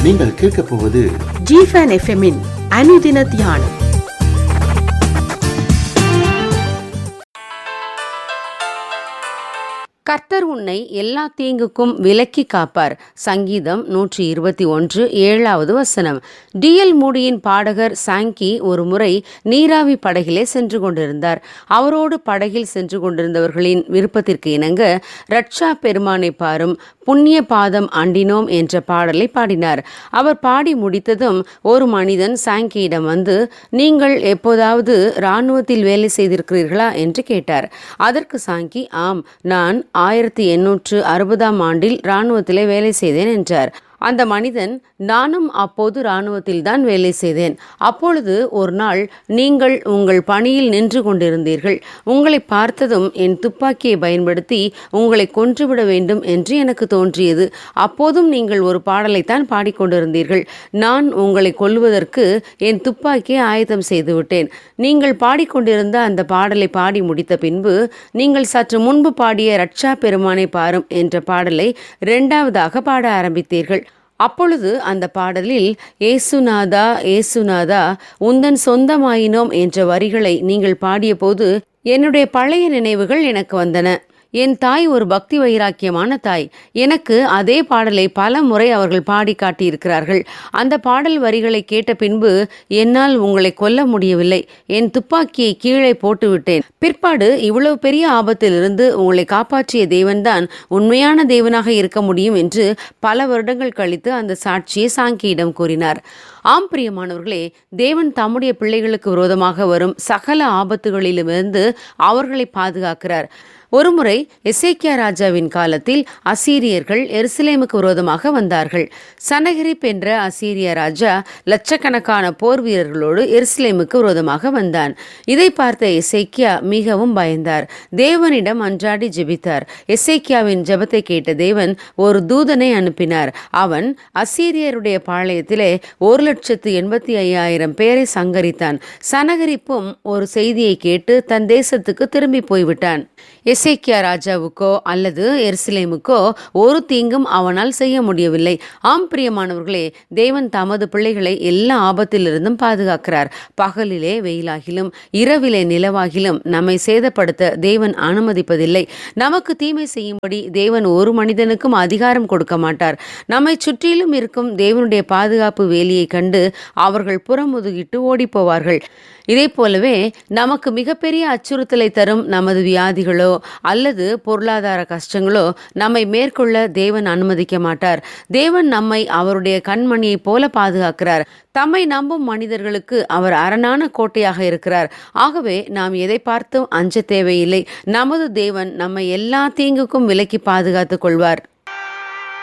நீங்கள் கேட்கப் போவது ஜிஃபன் எஃப்எம்மின் அனுதின தியானம் கர்த்தர் உன்னை எல்லா தீங்குக்கும் விலக்கி காப்பார் சங்கீதம் நூற்றி இருபத்தி ஒன்று ஏழாவது வசனம் டிஎல் மூடியின் பாடகர் சாங்கி ஒரு முறை நீராவி படகிலே சென்று கொண்டிருந்தார் அவரோடு படகில் சென்று கொண்டிருந்தவர்களின் விருப்பத்திற்கு இணங்க ரட்சா பெருமானை பாரும் புண்ணிய பாதம் அண்டினோம் என்ற பாடலை பாடினார் அவர் பாடி முடித்ததும் ஒரு மனிதன் சாங்கியிடம் வந்து நீங்கள் எப்போதாவது இராணுவத்தில் வேலை செய்திருக்கிறீர்களா என்று கேட்டார் அதற்கு சாங்கி ஆம் நான் ஆயிரத்தி எண்ணூற்று அறுபதாம் ஆண்டில் இராணுவத்திலே வேலை செய்தேன் என்றார் அந்த மனிதன் நானும் அப்போது இராணுவத்தில் தான் வேலை செய்தேன் அப்பொழுது ஒரு நாள் நீங்கள் உங்கள் பணியில் நின்று கொண்டிருந்தீர்கள் உங்களை பார்த்ததும் என் துப்பாக்கியை பயன்படுத்தி உங்களை கொன்றுவிட வேண்டும் என்று எனக்கு தோன்றியது அப்போதும் நீங்கள் ஒரு பாடலைத்தான் பாடிக்கொண்டிருந்தீர்கள் நான் உங்களை கொல்வதற்கு என் துப்பாக்கியை ஆயத்தம் செய்துவிட்டேன் நீங்கள் பாடிக்கொண்டிருந்த அந்த பாடலை பாடி முடித்த பின்பு நீங்கள் சற்று முன்பு பாடிய ரட்சா பெருமானை பாரும் என்ற பாடலை இரண்டாவதாக பாட ஆரம்பித்தீர்கள் அப்பொழுது அந்த பாடலில் ஏசுநாதா ஏசுநாதா உந்தன் சொந்தமாயினோம் என்ற வரிகளை நீங்கள் பாடியபோது என்னுடைய பழைய நினைவுகள் எனக்கு வந்தன என் தாய் ஒரு பக்தி வைராக்கியமான தாய் எனக்கு அதே பாடலை பல முறை அவர்கள் பாடி காட்டியிருக்கிறார்கள் அந்த பாடல் வரிகளை கேட்ட பின்பு என்னால் உங்களை கொல்ல முடியவில்லை என் துப்பாக்கியை கீழே போட்டுவிட்டேன் பிற்பாடு இவ்வளவு பெரிய ஆபத்திலிருந்து உங்களை காப்பாற்றிய தேவன்தான் உண்மையான தேவனாக இருக்க முடியும் என்று பல வருடங்கள் கழித்து அந்த சாட்சியை சாங்கியிடம் கூறினார் ஆம் பிரியமானவர்களே தேவன் தம்முடைய பிள்ளைகளுக்கு விரோதமாக வரும் சகல ஆபத்துகளிலுமிருந்து அவர்களை பாதுகாக்கிறார் ஒருமுறை எசேக்கியா ராஜாவின் காலத்தில் அசீரியர்கள் எருசலேமுக்கு விரோதமாக வந்தார்கள் சனகரிப் என்ற அசீரிய ராஜா லட்சக்கணக்கான போர் வீரர்களோடு எருசலேமுக்கு விரோதமாக வந்தான் இதை பார்த்த எசேக்கியா மிகவும் பயந்தார் தேவனிடம் அன்றாடி ஜெபித்தார் எசேக்கியாவின் ஜெபத்தை கேட்ட தேவன் ஒரு தூதனை அனுப்பினார் அவன் அசீரியருடைய பாளையத்திலே ஒரு லட்சத்து எண்பத்தி ஐயாயிரம் பேரை சங்கரித்தான் சனகரிப்பும் ஒரு செய்தியை கேட்டு தன் தேசத்துக்கு திரும்பி போய்விட்டான் எசேக்கியா ராஜாவுக்கோ அல்லது எருசலேமுக்கோ ஒரு தீங்கும் அவனால் செய்ய முடியவில்லை ஆம் பிரியமானவர்களே தேவன் தமது பிள்ளைகளை எல்லா ஆபத்திலிருந்தும் பாதுகாக்கிறார் பகலிலே வெயிலாகிலும் இரவிலே நிலவாகிலும் நம்மை சேதப்படுத்த தேவன் அனுமதிப்பதில்லை நமக்கு தீமை செய்யும்படி தேவன் ஒரு மனிதனுக்கும் அதிகாரம் கொடுக்க மாட்டார் நம்மை சுற்றிலும் இருக்கும் தேவனுடைய பாதுகாப்பு வேலியை கண்டு அவர்கள் புறமுதுகிட்டு ஓடிப்போவார்கள் இதே போலவே நமக்கு மிகப்பெரிய அச்சுறுத்தலை தரும் நமது வியாதிகளோ அல்லது பொருளாதார கஷ்டங்களோ நம்மை மேற்கொள்ள தேவன் அனுமதிக்க மாட்டார் தேவன் நம்மை அவருடைய கண்மணியைப் போல பாதுகாக்கிறார் தம்மை நம்பும் மனிதர்களுக்கு அவர் அரணான கோட்டையாக இருக்கிறார் ஆகவே நாம் எதை பார்த்தும் அஞ்ச தேவையில்லை நமது தேவன் நம்மை எல்லா தீங்குக்கும் விலக்கி பாதுகாத்துக் கொள்வார்